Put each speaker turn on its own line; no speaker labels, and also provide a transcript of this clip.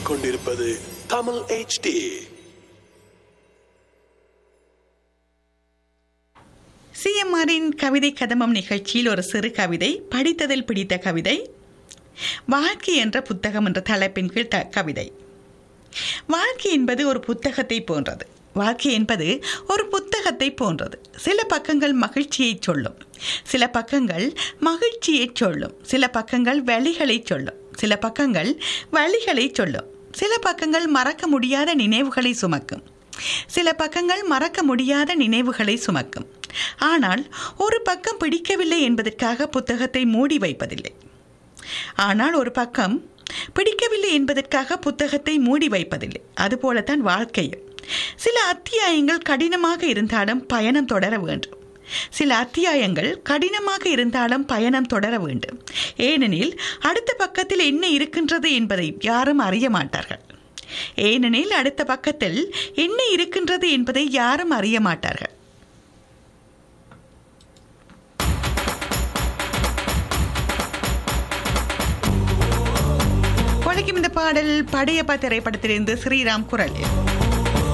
கேட்டுக்கொண்டிருப்பது தமிழ் HD
சிஎம்ஆரின் கவிதை கதமம் நிகழ்ச்சியில் ஒரு சிறு கவிதை படித்ததில் பிடித்த கவிதை வாழ்க்கை என்ற புத்தகம் என்ற தலைப்பின் கீழ் த- கவிதை வாழ்க்கை என்பது ஒரு புத்தகத்தை போன்றது வாழ்க்கை என்பது ஒரு புத்தகத்தை போன்றது சில பக்கங்கள் மகிழ்ச்சியை சொல்லும் சில பக்கங்கள் மகிழ்ச்சியை சொல்லும் சில பக்கங்கள் வழிகளை சொல்லும் சில பக்கங்கள் வழிகளை சொல்லும் சில பக்கங்கள் மறக்க முடியாத நினைவுகளை சுமக்கும் சில பக்கங்கள் மறக்க முடியாத நினைவுகளை சுமக்கும் ஆனால் ஒரு பக்கம் பிடிக்கவில்லை என்பதற்காக புத்தகத்தை மூடி வைப்பதில்லை ஆனால் ஒரு பக்கம் பிடிக்கவில்லை என்பதற்காக புத்தகத்தை மூடி வைப்பதில்லை அதுபோலத்தான் வாழ்க்கையும் சில அத்தியாயங்கள் கடினமாக இருந்தாலும் பயணம் தொடர வேண்டும் சில அத்தியாயங்கள் கடினமாக இருந்தாலும் பயணம் தொடர வேண்டும் ஏனெனில் அடுத்த பக்கத்தில் என்ன இருக்கின்றது என்பதை யாரும் அறிய மாட்டார்கள் ஏனெனில் அடுத்த பக்கத்தில் என்ன இருக்கின்றது என்பதை யாரும் அறிய மாட்டார்கள் உழைக்கும் இந்த பாடல் படையப்பா திரைப்படத்திலிருந்து ஸ்ரீராம் குரலில்